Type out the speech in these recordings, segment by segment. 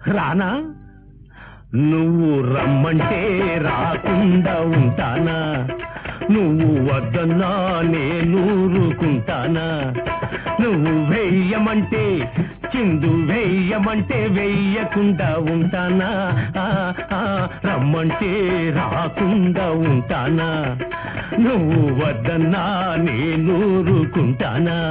రానా నువ్వు రమ్మంటే రాకుండా ఉంటానా నువ్వు వద్దన్నా నేనూరుకుంటానా నువ్వు వెయ్యమంటే చిందు వెయ్యమంటే వెయ్యకుండా ఉంటానా ఆ, ఆ, రమ్మంటే రాకుండా ఉంటానా నువ్వు వద్దన్నా నేనూరుకుంటానా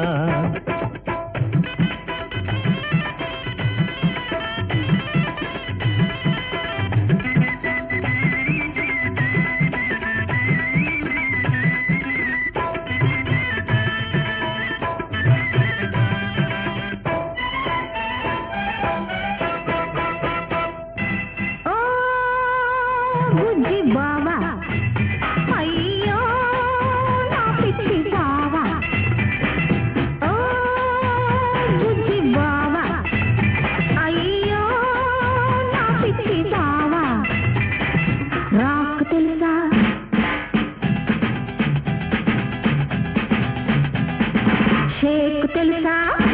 ఓ బుజ్జి బావా అయ్యో నా పిచ్చి బావా ఓ బుజ్జి బావా అయ్యో నా పిచ్చి బావా రాకు తెలుసా షేక్ తెలుసా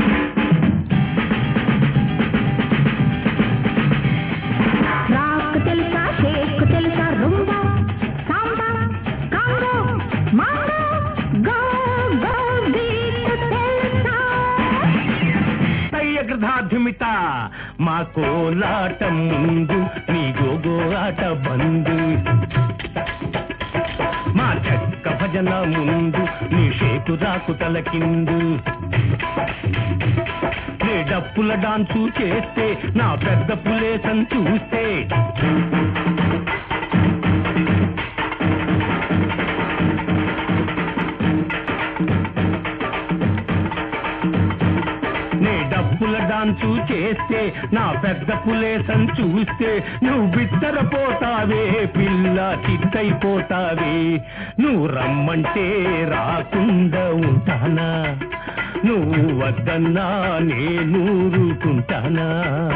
రాక్ తెలుసా షేక్ తెలుసా rumba samba conga mango go go beat తెలుసా సయ్యగ్రధాధిమిత మా కోలాటం ముందు నీ గోగోలాట బందు మా చెక్క భజన ముందు నీ షేకు రాకు తలకిందు నీ డప్పుల డాన్సు చేస్తే నా పెద్ద పులేసం చూస్తే నీ డప్పుల డాన్సు చేస్తే నా పెద్ద పులేసం చూస్తే నువ్వు బిత్తరపోతావే పిల్ల చిత్తైపోతావే నువ్వు రమ్మంటే రాకుండా ఉంటానా నువ్వు వద్దన్నా నేనూరుకుంటానా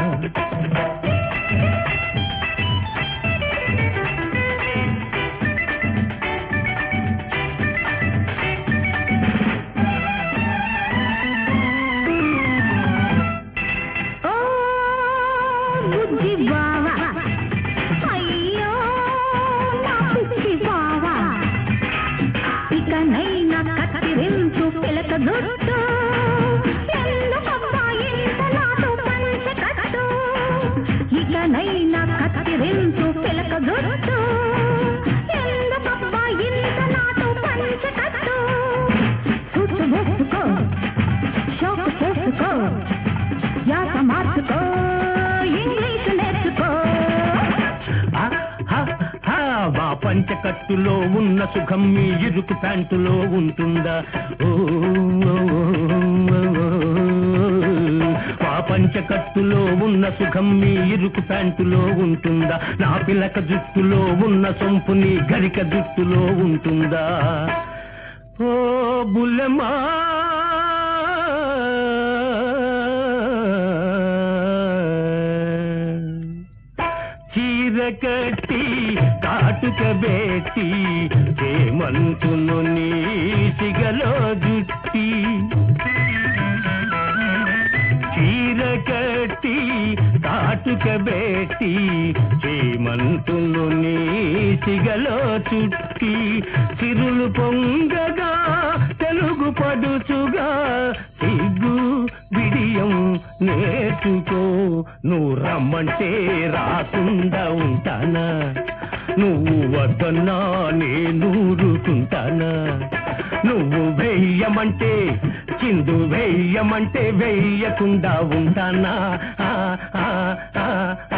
ఓ బుజ్జి బావా అయ్యో నా పిచ్చి బావా ఇక నైనా కత్తిరించు పిలక జుట్టు ఎందుకమ్మా ఇంత నాటు పంచ కట్టు ఇక నైనా కత్తిరించు పిలక జుట్టు ఎందుకమ్మా ఇంత నాటు పంచ కట్టు చుట్టు వేసుకో షోకు చేసుకో యాస మార్చుకో ఇంగ్లీష్ నేర్చుకో ఆ, హ, హ, మా పంచకట్టులో ఉన్న సుఖం మీ ఇరుకు ప్యాంటులో ఉంటుందా ఓ, ఓ, ఓ, ఓ. మా పంచకట్టులో ఉన్న సుఖం మీ ఇరుకు ప్యాంటులో ఉంటుందా నా పిలక జుట్టులో ఉన్న సొంపు నీ గరిక జుట్టులో ఉంటుందా ఓ బుల్లెమా చీర కట్టి కాటుక బెట్టి హేమంతును నీ సిగలో జుట్టి చీర కట్టి కాటుక బెట్టి హేమంతును నీ సిగలో చుట్టి చిరులు పొంగగా తెలుగు పడుచుగా సిగ్గు బిడియం నేర్చుకో నువ్వు రమ్మంటే రాకుండా ఉంటానా నువ్వు వద్దన్నా నేనూరుకుంటానా నువ్వు వెయ్యమంటే చిందు వెయ్యమంటే వెయ్యకుండా ఉంటానా ఆ, ఆ, ఆ,